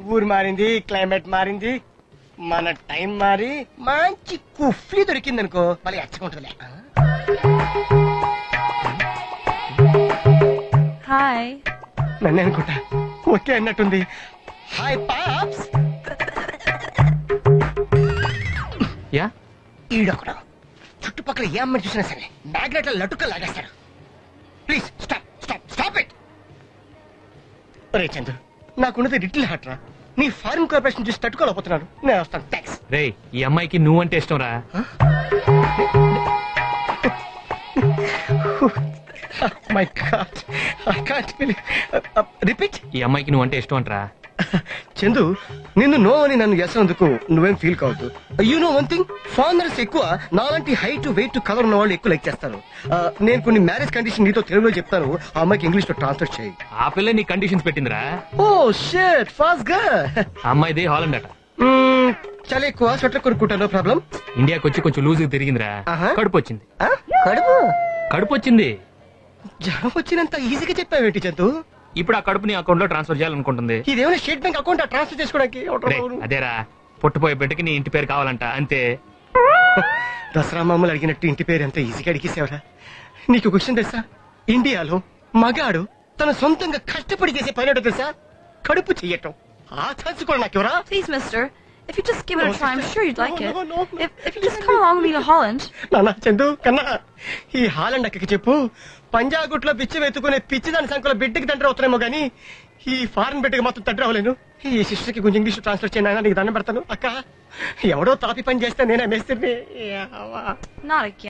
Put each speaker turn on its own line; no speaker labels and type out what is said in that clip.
ఊరు మారింది క్లైమేట్ మారింది మన టైం మారి మంచి కుఫ్లీ దొరికింది అనుకో మళ్ళీ ఎచ్చకుంటుందిలే
హాయ్
నన్నే అనుకుంటా ఓకే అన్నట్టుంది హాయ్ పాప్స్
యా
ఈడొకడు చుట్టుపక్కల ఏ అమ్మని చూసినా సరే మ్యాగ్నెట్ లటుక్క లాగేస్తాడు please stop stop stop it రే చందు నాకున్నది లిటిల్ హార్ట్ రా నీ ఫారిన్ కార్పొరేషన్ చూసి తట్టుకోలేకపోతున్నాను నేను వస్తాను థ్యాంక్స్
రే ఈ అమ్మాయికి నువ్వంటే ఇష్టం రా
my God I can't believe repeat
ఈ అమ్మాయికి నువ్వంటే ఇష్టం అంటరా
చందు నిన్ను నో అని నన్ను చేసినందుకు నువ్వేం ఫీల్ కావద్దు you know one thing fathers ఎక్కువ నాలాంటి హైట్ వెయిట్ కలర్ ఉన్న వాళ్ళు ఎక్కువ లైక్ చేస్తారు ఆ, నేను కొన్ని మ్యారేజ్ కండిషన్ నీతో తెలుగులో చెప్తాను ఆ అమ్మాయికి ఇంగ్లీష్ లో ట్రాన్స్లేట్ చేయి
ఆ పిల్ల నీ కండిషన్స్ పెట్టిందిరా
ఓ షేట్ ఫాస్ట్ గా
ఆ అమ్మాయిది హాలండ్ అట
చాలా ఎక్కువ స్వెటర్ కొనుక్కుంటాను ప్రాబ్లం
ఇండియాకి వచ్చి కొంచెం లూజ్ తిరిగిందిరా
ఆహా.
కడుపు వచ్చింది
కడుపు
కడుపు వచ్చింది
జ్వరం వచ్చినంత ఈజీగా చెప్పావేంటి చందు
ఇప్పుడు ఆ కడుపు నీ అకౌంట్ లో ట్రాన్స్ఫర్ చేయాలనుకుంటుంది
ఇదేమైనా స్టేట్ బ్యాంక్ అకౌంట్ ట్రాన్స్ఫర్ చేసుకోవడానికి
రే, అదేరా పుట్టపోయే బిడ్డకి నీ ఇంటి పేరు కావాలంట అంతే
దసరా మామూలు అడిగినట్టు ఇంటి పేరు ఎంత ఈజీగా అడిగేసేవరా నీకు ఒక విషయం తెలుసా ఇండియాలో మగాడు తన సొంతంగా కష్టపడి చేసే పని ఏంటో తెలుసా కడుపు చెయ్యటం ఆ ఛాన్స్ కూడా నాకు ఎవరా
Please, mister. If you just give it
No,
a try, I'm
sister.
sure you'd like
No,
it.
no, no, no.
If, if you just come along with me to Holland,
నాన్న చందు కన్నా ఈ Holland అక్కకి చెప్పు పంజాగుట్లో పిచ్చి వెతుకునే పిచ్చి దాని సంఖ్యలో బిడ్డకి తండ్రి అవుతానేమో గానీ ఈ ఫారెన్ బిడ్డకి మాత్రం తండ్రి అవ్వలేను ఈ సిస్టర్ కి కొంచెం ఇంగ్లీష్ ట్రాన్స్లేట్ చేయను నాయనా, నీకు దండం పెడతాను అక్క ఎవడో తాపి పని చేస్తే నేనే మేస్త్రిని
not again.